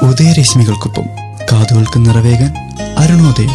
ഉദയരശ്മികൾക്കൊപ്പം കാതുകൾക്ക് നിറവേകാൻ അരുണോദയം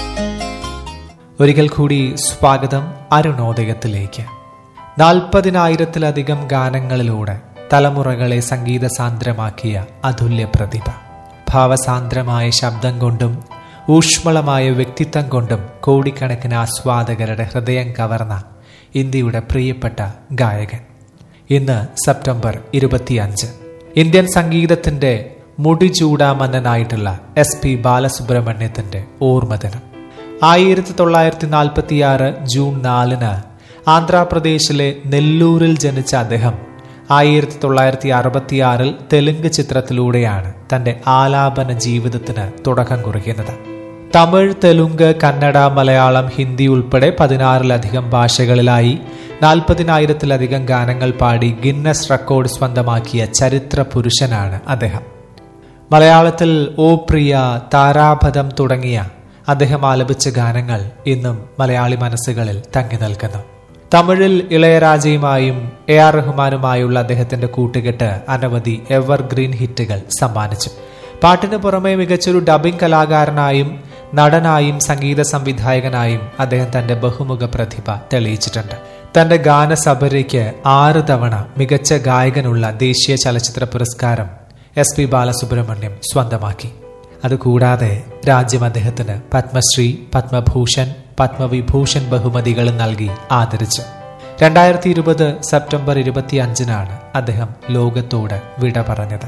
ഒരിക്കൽ കൂടി സ്വാഗതം അരുണോദയത്തിലേക്ക് നാൽപ്പതിനായിരത്തിലധികം ഗാനങ്ങളിലൂടെ തലമുറകളെ സംഗീത സാന്ദ്രമാക്കിയ അതുല്യ പ്രതിഭ ഭാവസാന്ദ്രമായ ശബ്ദം കൊണ്ടും ഊഷ്മളമായ വ്യക്തിത്വം കൊണ്ടും കോടിക്കണക്കിന് ആസ്വാദകരുടെ ഹൃദയം കവർന്ന ഇന്ത്യയുടെ പ്രിയപ്പെട്ട ഗായകൻ ഇന്ന് സെപ്റ്റംബർ ഇരുപത്തിയഞ്ച് ഇന്ത്യൻ സംഗീതത്തിന്റെ മുടിചൂടാമന്നനായിട്ടുള്ള എസ് പി ബാലസുബ്രഹ്മണ്യത്തിന്റെ ഓർമ്മദിനം ആയിരത്തി തൊള്ളായിരത്തി നാൽപ്പത്തിയാറ് ജൂൺ നാലിന് ആന്ധ്രാപ്രദേശിലെ നെല്ലൂരിൽ ജനിച്ച അദ്ദേഹം ആയിരത്തി തൊള്ളായിരത്തി അറുപത്തിയാറിൽ തെലുങ്ക് ചിത്രത്തിലൂടെയാണ് തന്റെ ആലാപന ജീവിതത്തിന് തുടക്കം കുറിക്കുന്നത് തമിഴ് തെലുങ്ക് കന്നഡ മലയാളം ഹിന്ദി ഉൾപ്പെടെ പതിനാറിലധികം ഭാഷകളിലായി നാൽപ്പതിനായിരത്തിലധികം ഗാനങ്ങൾ പാടി ഗിന്നസ് റെക്കോർഡ് സ്വന്തമാക്കിയ ചരിത്ര പുരുഷനാണ് അദ്ദേഹം മലയാളത്തിൽ ഓ പ്രിയ താരാപഥം തുടങ്ങിയ അദ്ദേഹം ആലപിച്ച ഗാനങ്ങൾ ഇന്നും മലയാളി മനസ്സുകളിൽ തങ്ങി നിൽക്കുന്നു തമിഴിൽ ഇളയരാജയുമായും എ ആർ റഹ്മാനുമായുള്ള അദ്ദേഹത്തിന്റെ കൂട്ടുകെട്ട് അനവധി എവർഗ്രീൻ ഹിറ്റുകൾ സമ്മാനിച്ചു പാട്ടിന് പുറമെ മികച്ചൊരു ഡബിംഗ് കലാകാരനായും നടനായും സംഗീത സംവിധായകനായും അദ്ദേഹം തന്റെ ബഹുമുഖ പ്രതിഭ തെളിയിച്ചിട്ടുണ്ട് തന്റെ ഗാനസബരയ്ക്ക് ആറ് തവണ മികച്ച ഗായകനുള്ള ദേശീയ ചലച്ചിത്ര പുരസ്കാരം എസ് പി ബാലസുബ്രഹ്മണ്യം സ്വന്തമാക്കി അതുകൂടാതെ രാജ്യം അദ്ദേഹത്തിന് പത്മശ്രീ പത്മഭൂഷൺ പത്മവിഭൂഷൺ ബഹുമതികളും നൽകി ആദരിച്ചു രണ്ടായിരത്തി ഇരുപത് സെപ്റ്റംബർ ഇരുപത്തിയഞ്ചിനാണ് അദ്ദേഹം ലോകത്തോട് വിട പറഞ്ഞത്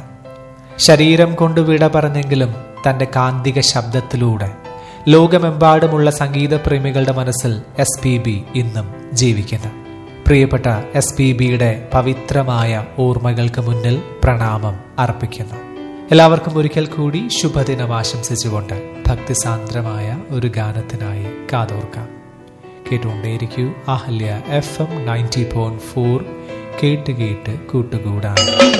ശരീരം കൊണ്ട് വിട പറഞ്ഞെങ്കിലും തന്റെ കാന്തിക ശബ്ദത്തിലൂടെ ലോകമെമ്പാടുമുള്ള സംഗീത പ്രേമികളുടെ മനസ്സിൽ എസ് പി ബി ഇന്നും ജീവിക്കുന്നു പ്രിയപ്പെട്ട എസ് പി ബിയുടെ പവിത്രമായ ഓർമ്മകൾക്ക് മുന്നിൽ പ്രണാമം അർപ്പിക്കുന്നു എല്ലാവർക്കും ഒരിക്കൽ കൂടി ശുഭദിനം ആശംസിച്ചുകൊണ്ട് ഭക്തിസാന്ദ്രമായ ഒരു ഗാനത്തിനായി കാതോർക്കാം കേട്ടുകൊണ്ടേയിരിക്കൂ Ahalya F M ninety point four കേട്ട് കേട്ട് കൂട്ടുകൂടാൻ